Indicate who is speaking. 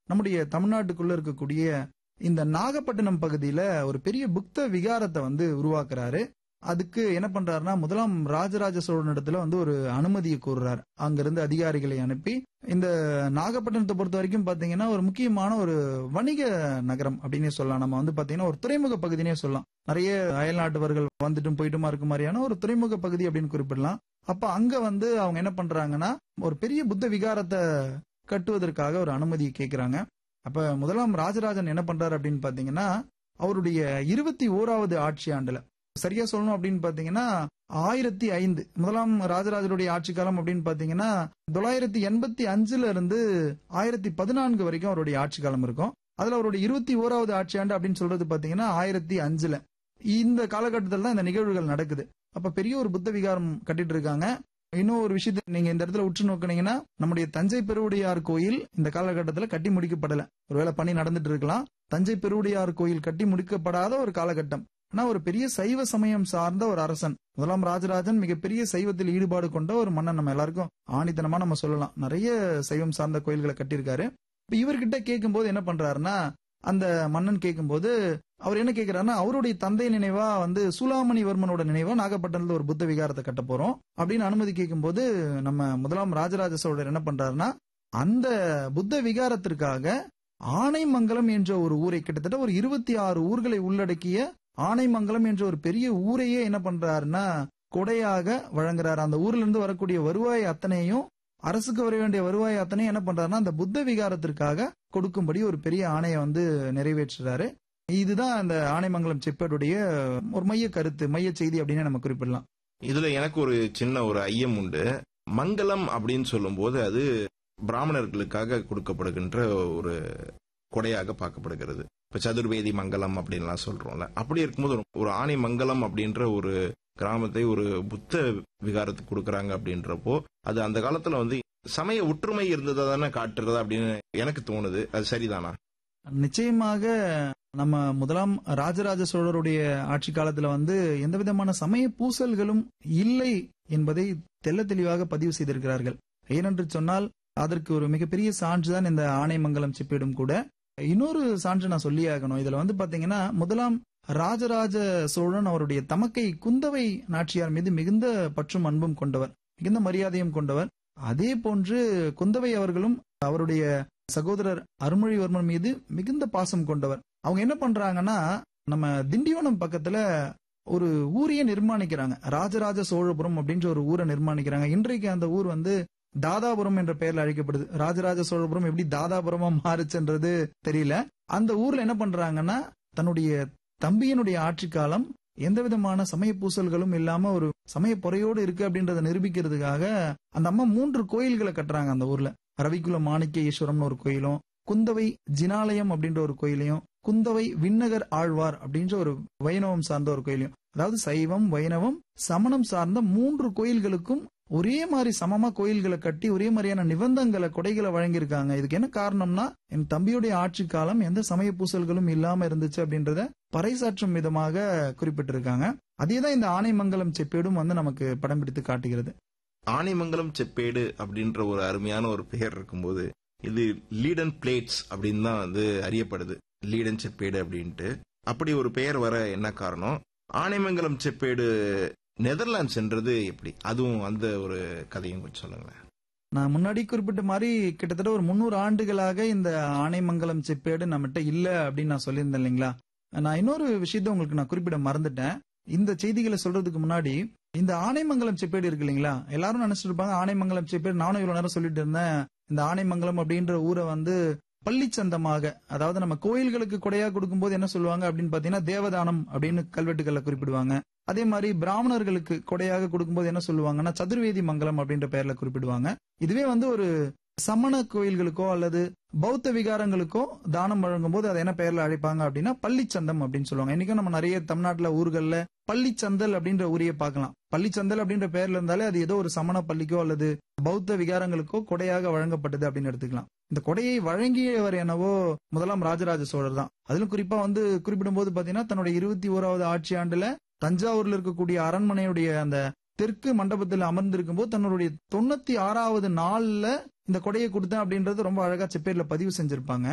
Speaker 1: நம்முடைய தமிழ்நாட்டுக்குள்ள இருக்கக்கூடிய இந்த நாகப்பட்டினம் பகுதியில ஒரு பெரிய புக்த விகாரத்தை வந்து உருவாக்குறாரு அதுக்கு என்ன பண்றாருன்னா முதலாம் ராஜராஜ சோழனிடத்துல வந்து ஒரு அனுமதியை கோருறாரு அங்கிருந்து அதிகாரிகளை அனுப்பி இந்த நாகப்பட்டினத்தை பொறுத்த வரைக்கும் பாத்தீங்கன்னா ஒரு முக்கியமான ஒரு வணிக நகரம் அப்படின்னே சொல்லலாம் நம்ம வந்து பாத்தீங்கன்னா ஒரு துறைமுக பகுதினே சொல்லலாம் நிறைய அயல்நாட்டவர்கள் வந்துட்டும் போயிட்டுமா இருக்க மாதிரியான ஒரு துறைமுக பகுதி அப்படின்னு குறிப்பிடலாம் அப்ப அங்க வந்து அவங்க என்ன பண்றாங்கன்னா ஒரு பெரிய புத்த விகாரத்தை கட்டுவதற்காக ஒரு அனுமதியை கேட்கிறாங்க அப்ப முதலாம் ராஜராஜன் என்ன பண்றாரு அப்படின்னு பாத்தீங்கன்னா அவருடைய இருபத்தி ஓராவது ஆட்சி ஆண்டுல சரியா சொல்லணும் அப்படின்னு பாத்தீங்கன்னா ஆயிரத்தி ஐந்து முதலாம் ராஜராஜருடைய ஆட்சி காலம் அப்படின்னு பாத்தீங்கன்னா தொள்ளாயிரத்தி எண்பத்தி அஞ்சுல இருந்து ஆயிரத்தி பதினான்கு வரைக்கும் அவருடைய ஆட்சி காலம் இருக்கும் அதுல அவருடைய இருபத்தி ஓராவது ஆட்சி ஆண்டு அப்படின்னு சொல்றது பாத்தீங்கன்னா ஆயிரத்தி அஞ்சுல இந்த காலகட்டத்தில் தான் இந்த நிகழ்வுகள் நடக்குது அப்ப பெரிய ஒரு புத்த விகாரம் கட்டிட்டு இருக்காங்க இன்னும் ஒரு விஷயத்தை நீங்க இந்த இடத்துல உற்று நோக்கினீங்கன்னா நம்முடைய தஞ்சை பெருவுடையார் கோயில் இந்த காலகட்டத்தில் கட்டி முடிக்கப்படல ஒருவேளை பணி நடந்துட்டு இருக்கலாம் தஞ்சை பெருவுடையார் கோயில் கட்டி முடிக்கப்படாத ஒரு காலகட்டம் ஆனா ஒரு பெரிய சைவ சமயம் சார்ந்த ஒரு அரசன் முதலாம் ராஜராஜன் மிகப்பெரிய சைவத்தில் ஈடுபாடு கொண்ட ஒரு மன்னன் நம்ம எல்லாருக்கும் ஆணித்தனமா நம்ம சொல்லலாம் நிறைய சைவம் சார்ந்த கோயில்களை கட்டியிருக்காரு இப்ப இவர்கிட்ட கேட்கும்போது என்ன பண்றாருன்னா அந்த மன்னன் கேட்கும்போது அவர் என்ன கேட்கிறாருன்னா அவருடைய தந்தை நினைவா வந்து சூலாமணிவர்மனோட நினைவா நாகப்பட்டினத்துல ஒரு புத்த விகாரத்தை கட்ட போறோம் அப்படின்னு அனுமதி கேட்கும்போது நம்ம முதலாம் ராஜராஜ சோழர் என்ன பண்றாருன்னா அந்த புத்த விகாரத்திற்காக ஆனைமங்கலம் என்ற ஒரு ஊரை கிட்டத்தட்ட ஒரு இருபத்தி ஆறு ஊர்களை உள்ளடக்கிய ஆனைமங்கலம் என்ற ஒரு பெரிய ஊரையே என்ன பண்றாருன்னா கொடையாக வழங்குறாரு அந்த ஊர்ல இருந்து வரக்கூடிய வருவாய் அத்தனையும் அரசுக்கு வர வேண்டிய வருவாய் அத்தனையும் என்ன பண்றாருன்னா அந்த புத்த விகாரத்திற்காக கொடுக்கும்படி ஒரு பெரிய ஆணையை வந்து நிறைவேற்றுறாரு இதுதான் அந்த ஆனைமங்கலம் செப்பேடுடைய ஒரு மைய கருத்து மைய செய்தி அப்படின்னு நம்ம குறிப்பிடலாம்
Speaker 2: இதுல எனக்கு ஒரு சின்ன ஒரு ஐயம் உண்டு மங்களம் அப்படின்னு சொல்லும்போது அது பிராமணர்களுக்காக கொடுக்கப்படுகின்ற ஒரு கொடையாக பார்க்கப்படுகிறது இப்ப சதுர்வேதி மங்கலம் அப்படின்லாம் சொல்றோம்ல அப்படி இருக்கும்போது ஒரு- ஒரு ஆணை மங்கலம் அப்படின்ற ஒரு கிராமத்தை ஒரு புத்த விகாரத்துக்கு கொடுக்கறாங்க அப்படின்றப்போ அது அந்த காலத்துல வந்து சமய ஒற்றுமை இருந்ததா தானே காட்டுறதா அப்படின்னு எனக்கு தோணுது அது சரிதானா
Speaker 1: நிச்சயமாக நம்ம முதலாம் ராஜராஜ சோழருடைய ஆட்சி காலத்துல வந்து எந்த விதமான சமய பூசல்களும் இல்லை என்பதை தெள்ள தெளிவாக பதிவு செய்திருக்கிறார்கள் ஏனென்று சொன்னால் அதற்கு ஒரு மிகப்பெரிய சான்றுதான் இந்த ஆனைமங்கலம் செப்பேடும் கூட இன்னொரு சான்று நான் சொல்லியே ஆகணும் இதுல வந்து பாத்தீங்கன்னா முதலாம் ராஜராஜ சோழன் அவருடைய தமக்கை குந்தவை நாச்சியார் மீது மிகுந்த பற்றும் அன்பும் கொண்டவர் மிகுந்த மரியாதையும் கொண்டவர் அதே போன்று குந்தவை அவர்களும் அவருடைய சகோதரர் அருள்மொழிவர்மன் மீது மிகுந்த பாசம் கொண்டவர் அவங்க என்ன பண்றாங்கன்னா நம்ம திண்டிவனம் பக்கத்துல ஒரு ஊரையே நிர்மாணிக்கிறாங்க ராஜராஜ சோழபுரம் அப்படின்ற ஒரு ஊரை நிர்மாணிக்கிறாங்க இன்றைக்கு அந்த ஊர் வந்து தாதாபுரம் என்ற பெயர்ல அழைக்கப்படுது ராஜராஜ சோழபுரம் எப்படி தாதாபுரமா மாறுச்சுன்றது தெரியல அந்த ஊர்ல என்ன பண்றாங்கன்னா தன்னுடைய தம்பியினுடைய ஆட்சி காலம் எந்த விதமான சமய பூசல்களும் இல்லாம ஒரு சமய பொறையோடு இருக்கு அப்படின்றத நிரூபிக்கிறதுக்காக அந்த அம்மா மூன்று கோயில்களை கட்டுறாங்க அந்த ஊர்ல ரவிக்குல மாணிக்க ஈஸ்வரம்னு ஒரு கோயிலும் குந்தவை ஜினாலயம் அப்படின்ற ஒரு கோயிலையும் குந்தவை விண்ணகர் ஆழ்வார் அப்படின்ற ஒரு வைணவம் சார்ந்த ஒரு கோயிலையும் அதாவது சைவம் வைணவம் சமணம் சார்ந்த மூன்று கோயில்களுக்கும் ஒரே மாதிரி சமமா கோயில்களை கட்டி ஒரே மாதிரியான நிபந்தங்களை கொடைகளை வழங்கியிருக்காங்க இதுக்கு என்ன காரணம்னா என் தம்பியுடைய ஆட்சி காலம் எந்த சமய பூசல்களும் இல்லாம இருந்துச்சு அப்படின்றத பறைசாற்றும் விதமாக குறிப்பிட்டிருக்காங்க அதேதான் இந்த ஆனைமங்கலம் செப்பேடும் வந்து நமக்கு படம் பிடித்து காட்டுகிறது
Speaker 2: ஆனைமங்கலம் செப்பேடு அப்படின்ற ஒரு அருமையான ஒரு பெயர் இருக்கும்போது இது லீடன் பிளேட்ஸ் அப்படின்னு தான் வந்து அறியப்படுது லீடன் செப்பேடு அப்படின்ட்டு அப்படி ஒரு பெயர் வர என்ன காரணம் ஆனைமங்கலம் செப்பேடு நெதர்லாண்ட்ஸ் என்றது எப்படி அதுவும் அந்த ஒரு கதையும் கொஞ்சம் சொல்லுங்களேன்
Speaker 1: நான் முன்னாடி குறிப்பிட்ட மாதிரி கிட்டத்தட்ட ஒரு முன்னூறு ஆண்டுகளாக இந்த ஆனைமங்கலம் செப்பேடு நம்மகிட்ட இல்ல அப்படின்னு நான் சொல்லியிருந்தேன் இல்லைங்களா நான் இன்னொரு விஷயத்த உங்களுக்கு நான் குறிப்பிட மறந்துட்டேன் இந்த செய்திகளை சொல்றதுக்கு முன்னாடி இந்த ஆனைமங்கலம் செப்பேடு இருக்கு இல்லைங்களா எல்லாரும் நினைச்சிட்டு இருப்பாங்க ஆனைமங்கலம் செப்பேடு நானும் இவ்வளவு நேரம் சொல்லிட்டு இருந்தேன் இந்த ஆனைமங்கலம் அப்படின்ற ஊரை வந்து பள்ளிச்சந்தமாக அதாவது நம்ம கோயில்களுக்கு கொடையா கொடுக்கும்போது என்ன சொல்லுவாங்க அப்படின்னு பாத்தீங்கன்னா தேவதானம் அப்படின்னு கல்வெட்டுகள்ல குறிப்பிடுவாங்க அதே மாதிரி பிராமணர்களுக்கு கொடையாக கொடுக்கும்போது என்ன சொல்லுவாங்கன்னா சதுர்வேதி மங்கலம் அப்படின்ற பெயர்ல குறிப்பிடுவாங்க இதுவே வந்து ஒரு சமண கோயில்களுக்கோ அல்லது பௌத்த விகாரங்களுக்கோ தானம் வழங்கும் போது அதை என்ன பெயர்ல அழைப்பாங்க அப்படின்னா பள்ளிச்சந்தம் அப்படின்னு சொல்லுவாங்க இன்னைக்கும் நம்ம நிறைய தமிழ்நாட்டுல ஊர்கள்ல பள்ளிச்சந்தல் அப்படின்ற ஊரையே பார்க்கலாம் பள்ளிச்சந்தல் அப்படின்ற பெயர்ல இருந்தாலே அது ஏதோ ஒரு சமண பள்ளிக்கோ அல்லது பௌத்த விகாரங்களுக்கோ கொடையாக வழங்கப்பட்டது அப்படின்னு எடுத்துக்கலாம் இந்த கொடையை வழங்கியவர் என்னவோ முதலாம் ராஜராஜ சோழர் தான் அதிலும் குறிப்பா வந்து குறிப்பிடும்போது பாத்தீங்கன்னா தன்னுடைய இருபத்தி ஓராவது ஆட்சி ஆண்டுல தஞ்சாவூர்ல இருக்கக்கூடிய அரண்மனையுடைய அந்த தெற்கு மண்டபத்தில் அமர்ந்திருக்கும் போது தன்னுடைய தொண்ணூத்தி ஆறாவது நாள்ல இந்த கொடையை கொடுத்தேன் அப்படின்றது ரொம்ப அழகா செப்பேர்ல பதிவு செஞ்சிருப்பாங்க